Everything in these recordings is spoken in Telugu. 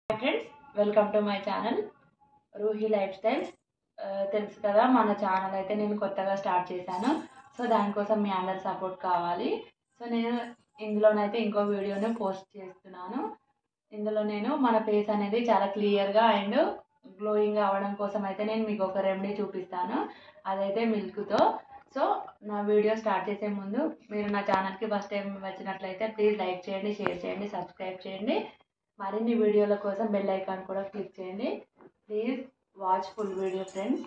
friends welcome to my channel Roohi lifestyles తెలుసు కదా మన ఛానల్ అయితే నేను కొత్తగా స్టార్ట్ చేశాను సో దానికోసం మీ అందరి సపోర్ట్ కావాలి సో నేను ఇందులోనైతే ఇంకో వీడియోని పోస్ట్ చేస్తున్నాను ఇందులో నేను మన ఫేస్ అనేది చాలా క్లియర్గా అండ్ గ్లోయింగ్ అవ్వడం కోసం అయితే నేను మీకు ఒక రెమెడీ చూపిస్తాను అదైతే మిల్క్తో సో నా వీడియో స్టార్ట్ చేసే ముందు మీరు నా ఛానల్కి ఫస్ట్ టైం వచ్చినట్లయితే ప్లీజ్ లైక్ చేయండి షేర్ చేయండి సబ్స్క్రైబ్ చేయండి మరిన్ని వీడియోల కోసం బెల్ ఐకాన్ కూడా క్లిక్ చేయండి please watch full video friends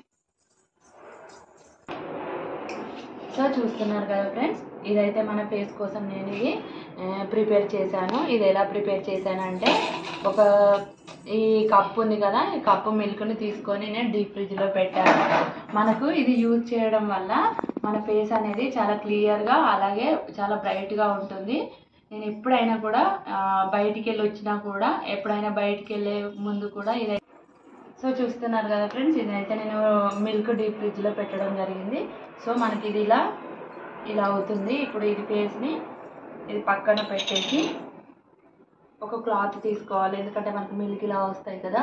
so చూస్తున్నారు కదా ఫ్రెండ్స్ ఇదైతే మన ఫేస్ కోసం నేను ఇది ప్రిపేర్ చేశాను ఇది ఎలా ప్రిపేర్ చేశానంటే ఒక ఈ కప్పు ఉంది కదా ఈ కప్పు మిల్క్ని తీసుకొని నేను డీప్ ఫ్రిడ్జ్లో పెట్టాను మనకు ఇది యూజ్ చేయడం వల్ల మన ఫేస్ అనేది చాలా క్లియర్గా అలాగే చాలా బ్రైట్గా ఉంటుంది నేను ఎప్పుడైనా కూడా ఆ, బయటికి వెళ్ళి వచ్చినా కూడా ఎప్పుడైనా బయటికి వెళ్ళే ముందు కూడా ఇది సో చూస్తున్నారు కదా ఫ్రెండ్స్ ఇదైతే నేను మిల్క్ డీప్ ఫ్రిడ్జ్లో పెట్టడం జరిగింది సో మనకి ఇది ఇలా ఇలా అవుతుంది ఇప్పుడు ఇది ఫేస్ని ఇది పక్కన పెట్టేసి ఒక క్లాత్ తీసుకోవాలి ఎందుకంటే మనకి మిల్క్ ఇలా వస్తాయి కదా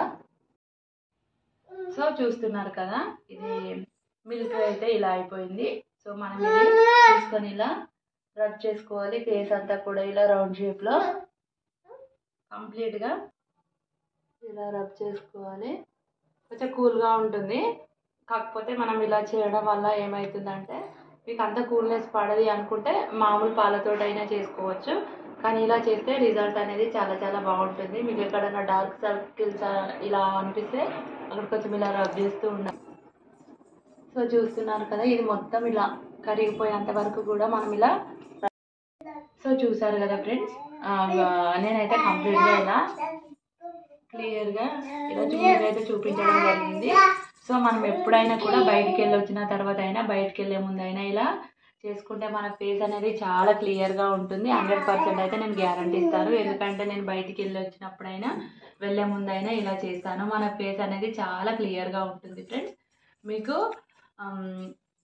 సో చూస్తున్నారు కదా ఇది మిల్క్ అయితే ఇలా అయిపోయింది సో మనం ఇది తీసుకొని ఇలా రబ్ చేసుకోవాలి ఫేస్ అంతా కూడా ఇలా రౌండ్ షేప్లో కంప్లీట్గా ఇలా రబ్ చేసుకోవాలి కొంచెం కూల్గా ఉంటుంది కాకపోతే మనం ఇలా చేయడం వల్ల ఏమవుతుందంటే మీకు అంత కూల్నెస్ పడది అనుకుంటే మామూలు పాలతోటైనా చేసుకోవచ్చు కానీ ఇలా చేస్తే రిజల్ట్ అనేది చాలా చాలా బాగుంటుంది మీకు ఎక్కడైనా డార్క్ సర్కిల్స్ ఇలా అనిపిస్తే అక్కడ కొంచెం ఇలా రబ్ చేస్తూ ఉండాలి సో చూస్తున్నారు కదా ఇది మొత్తం ఇలా కరిగిపోయేంత వరకు కూడా మనం ఇలా సో చూసారు కదా ఫ్రెండ్స్ నేనైతే కంప్లీట్గా ఇలా క్లియర్గా ఇలా చూపించి అయితే చూపించడం జరిగింది సో మనం ఎప్పుడైనా కూడా బయటికి వెళ్ళి వచ్చిన తర్వాత అయినా బయటికి వెళ్ళే ముందు అయినా ఇలా చేసుకుంటే మన ఫేస్ అనేది చాలా క్లియర్గా ఉంటుంది హండ్రెడ్ పర్సెంట్ అయితే నేను గ్యారంటీ ఇస్తాను ఎందుకంటే నేను బయటికి వెళ్ళి వచ్చినప్పుడైనా వెళ్ళే ముందైనా ఇలా చేస్తాను మన ఫేస్ అనేది చాలా క్లియర్గా ఉంటుంది ఫ్రెండ్స్ మీకు ఆమ్,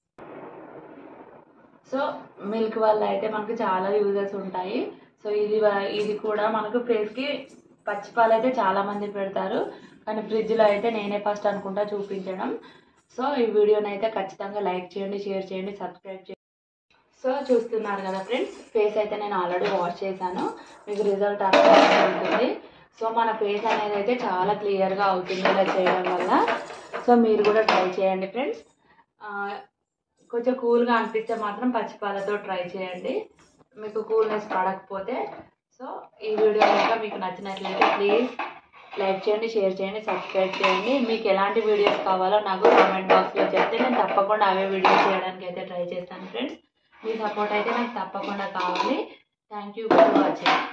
సో మిల్క్ వల్ల అయితే మనకు చాలా యూజెస్ ఉంటాయి సో ఇది వ- ఇది కూడా మనకు ఫేస్కి పచ్చిపాలు అయితే చాలా మంది పెడతారు కానీ ఫ్రిడ్జ్లో అయితే నేనే ఫస్ట్ అనుకుంటా చూపించడం సో ఈ వీడియోని అయితే ఖచ్చితంగా లైక్ చేయండి షేర్ చేయండి సబ్స్క్రైబ్ చేయండి సో చూస్తున్నారు కదా ఫ్రెండ్స్ ఫేస్ అయితే నేను ఆల్రెడీ వాష్ చేశాను మీకు రిజల్ట్ అర్థం అవుతుంది సో మన ఫేస్ అనేది అయితే చాలా క్లియర్గా అవుతుంది ఇలా చేయడం వల్ల సో మీరు కూడా ట్రై చేయండి ఫ్రెండ్స్ కొంచెం కూల్గా అనిపిస్తే మాత్రం పచ్చిపాలతో ట్రై చేయండి మీకు కూల్నెస్ పడకపోతే సో ఈ వీడియో కనుక మీకు నచ్చినట్లయితే ప్లీజ్ లైక్ చేయండి షేర్ చేయండి సబ్స్క్రైబ్ చేయండి మీకు ఎలాంటి వీడియోస్ కావాలో నాకు కామెంట్ బాక్స్లో చెప్తే నేను తప్పకుండా అవే వీడియోస్ చేయడానికి అయితే ట్రై చేస్తాను ఫ్రెండ్స్ మీ సపోర్ట్ అయితే నాకు తప్పకుండా కావాలి థ్యాంక్ యూ ఫర్ వాచింగ్